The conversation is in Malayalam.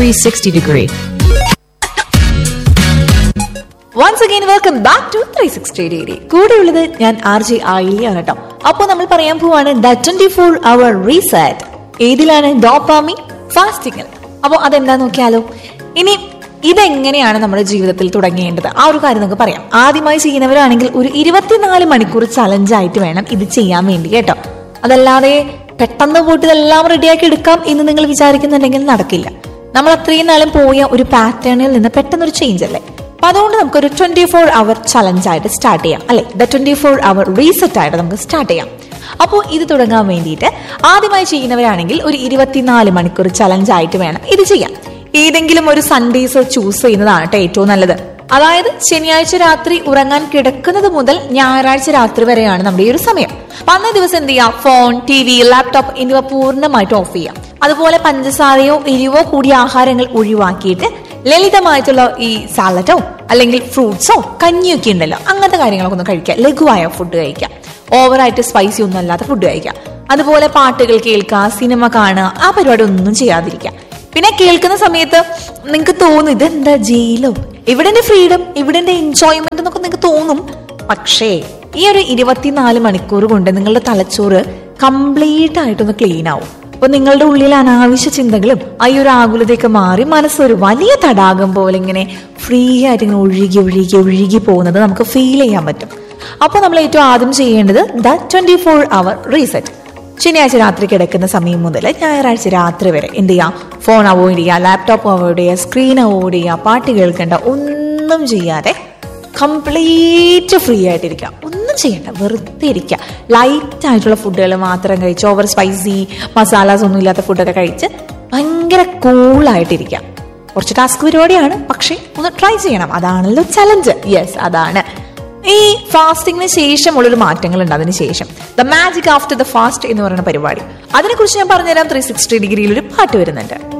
360 degree. Once again welcome back to three sixty degree കൂടെയുള്ളത് ഞാൻ ആർ ജെ ആയില്യാണ് കേട്ടോ അപ്പോൾ നമ്മൾ പറയാൻ പോവാണ് the twenty four hour reset ഏതിലാണ് ഡോപ്പാമി ഫാസ്റ്റിംഗിൽ അപ്പോൾ അതെന്താ നോക്കിയാലോ ഇനി ഇതെങ്ങനെയാണ് നമ്മുടെ ജീവിതത്തിൽ തുടങ്ങേണ്ടത് ആ ഒരു കാര്യം നമുക്ക് പറയാം ആദ്യമായി ചെയ്യുന്നവരാണെങ്കിൽ ഒരു ഇരുപത്തിനാല് മണിക്കൂർ ചലഞ്ചായിട്ട് വേണം ഇത് ചെയ്യാൻ വേണ്ടി കേട്ടോ അതല്ലാതെ പെട്ടെന്ന് പോയിട്ട് ഇതെല്ലാം റെഡിയാക്കി എടുക്കാം എന്ന് നിങ്ങൾ വിചാരിക്കുന്നുണ്ടെങ്കിൽ നടക്കില്ല നമ്മൾ അത്രയും നാളും പോയ ഒരു പാറ്റേണിൽ നിന്ന് പെട്ടെന്നൊരു ചേഞ്ച് അല്ലേ അപ്പൊ അതുകൊണ്ട് നമുക്കൊരു ട്വന്റി ഫോർ അവർ ചലഞ്ച് ആയിട്ട് സ്റ്റാർട്ട് ചെയ്യാം അല്ലെ the twenty four hour reset ആയിട്ട് നമുക്ക് സ്റ്റാർട്ട് ചെയ്യാം അപ്പോൾ ഇത് തുടങ്ങാൻ വേണ്ടിയിട്ട് ആദ്യമായി ചെയ്യുന്നവരാണെങ്കിൽ ഒരു ഇരുപത്തിനാല് മണിക്കൂർ ചലഞ്ച് ആയിട്ട് വേണം ഇത് ചെയ്യാൻ ഏതെങ്കിലും ഒരു സൺഡേസ് ചൂസ് ചെയ്യുന്നതാണ് കേട്ടോ ഏറ്റവും നല്ലത് അതായത് ശനിയാഴ്ച രാത്രി ഉറങ്ങാൻ കിടക്കുന്നത് മുതൽ ഞായറാഴ്ച രാത്രി വരെയാണ് നമ്മുടെ ഈ ഒരു സമയം അപ്പൊ അന്നേ ദിവസം എന്ത് ചെയ്യാം ഫോൺ ടി വി ലാപ്ടോപ്പ് എന്നിവ പൂർണ്ണമായിട്ട് ഓഫ് ചെയ്യാം അതുപോലെ പഞ്ചസാരയോ എരിവോ കൂടിയ ആഹാരങ്ങൾ ഒഴിവാക്കിയിട്ട് ലളിതമായിട്ടുള്ള ഈ സാലഡോ അല്ലെങ്കിൽ ഫ്രൂട്ട്സോ കഞ്ഞിയൊക്കെ ഉണ്ടല്ലോ അങ്ങനത്തെ കാര്യങ്ങളൊക്കെ ഒന്ന് കഴിക്കാം ലഘുവായ ഫുഡ് കഴിക്കാം ഓവറായിട്ട് സ്പൈസി ഒന്നും അല്ലാത്ത ഫുഡ് കഴിക്കാം അതുപോലെ പാട്ടുകൾ കേൾക്കുക സിനിമ കാണുക ആ പരിപാടി ഒന്നും ചെയ്യാതിരിക്കാം പിന്നെ കേൾക്കുന്ന സമയത്ത് നിങ്ങൾക്ക് തോന്നും ഇതെന്താ ജയിലോ ഇവിടെ എന്റെ ഫ്രീഡം ഇവിടെ എന്റെ എൻജോയ്മെന്റ് എന്നൊക്കെ നിങ്ങൾക്ക് തോന്നും പക്ഷേ ഈ ഒരു ഇരുപത്തിനാല് മണിക്കൂർ കൊണ്ട് നിങ്ങളുടെ തലച്ചോറ് കംപ്ലീറ്റ് ആയിട്ടൊന്ന് ക്ലീൻ ആവും അപ്പൊ നിങ്ങളുടെ ഉള്ളിൽ അനാവശ്യ ചിന്തകളും ആ ഈ ഒരു ആകുലതയൊക്കെ മാറി മനസ്സൊരു വലിയ തടാകം പോലെ ഇങ്ങനെ ഫ്രീ ആയിട്ട് ഇങ്ങനെ ഒഴുകി ഒഴുകി ഒഴുകി പോകുന്നത് നമുക്ക് ഫീൽ ചെയ്യാൻ പറ്റും അപ്പോൾ നമ്മൾ ഏറ്റവും ആദ്യം ചെയ്യേണ്ടത് the twenty four hour reset ശനിയാഴ്ച രാത്രി കിടക്കുന്ന സമയം മുതൽ ഞായറാഴ്ച രാത്രി വരെ എന്ത് ചെയ്യാം ഫോൺ അവോയ്ഡ് ചെയ്യുക ലാപ്ടോപ്പ് അവോയ്ഡ് ചെയ്യുക സ്ക്രീൻ അവോയ്ഡ് ചെയ്യുക പാട്ട് കേൾക്കേണ്ട ഒന്നും ചെയ്യാതെ കംപ്ലീറ്റ് ഫ്രീ ആയിട്ടിരിക്കുക ഒന്നും ചെയ്യണ്ട വെറുതെ ഇരിക്കുക ലൈറ്റ് ആയിട്ടുള്ള ഫുഡുകൾ മാത്രം കഴിച്ച് ഓവർ സ്പൈസി മസാലാസ് ഒന്നും ഇല്ലാത്ത ഫുഡൊക്കെ കഴിച്ച് ഭയങ്കര കൂളായിട്ടിരിക്കുക കുറച്ച് ടാസ്ക് പരിപാടിയാണ് പക്ഷെ ഒന്ന് ട്രൈ ചെയ്യണം അതാണല്ലോ ചലഞ്ച് യെസ് അതാണ് ഈ ഫാസ്റ്റിങ്ങിന് ശേഷമുള്ളൊരു മാറ്റങ്ങളുണ്ട് അതിന് ശേഷം the magic after the fast എന്ന് പറയുന്ന പരിപാടി അതിനെക്കുറിച്ച് ഞാൻ പറഞ്ഞുതരാം ത്രീ സിക്സ്റ്റി ഡിഗ്രിയിൽ ഒരു പാട്ട് വരുന്നുണ്ട്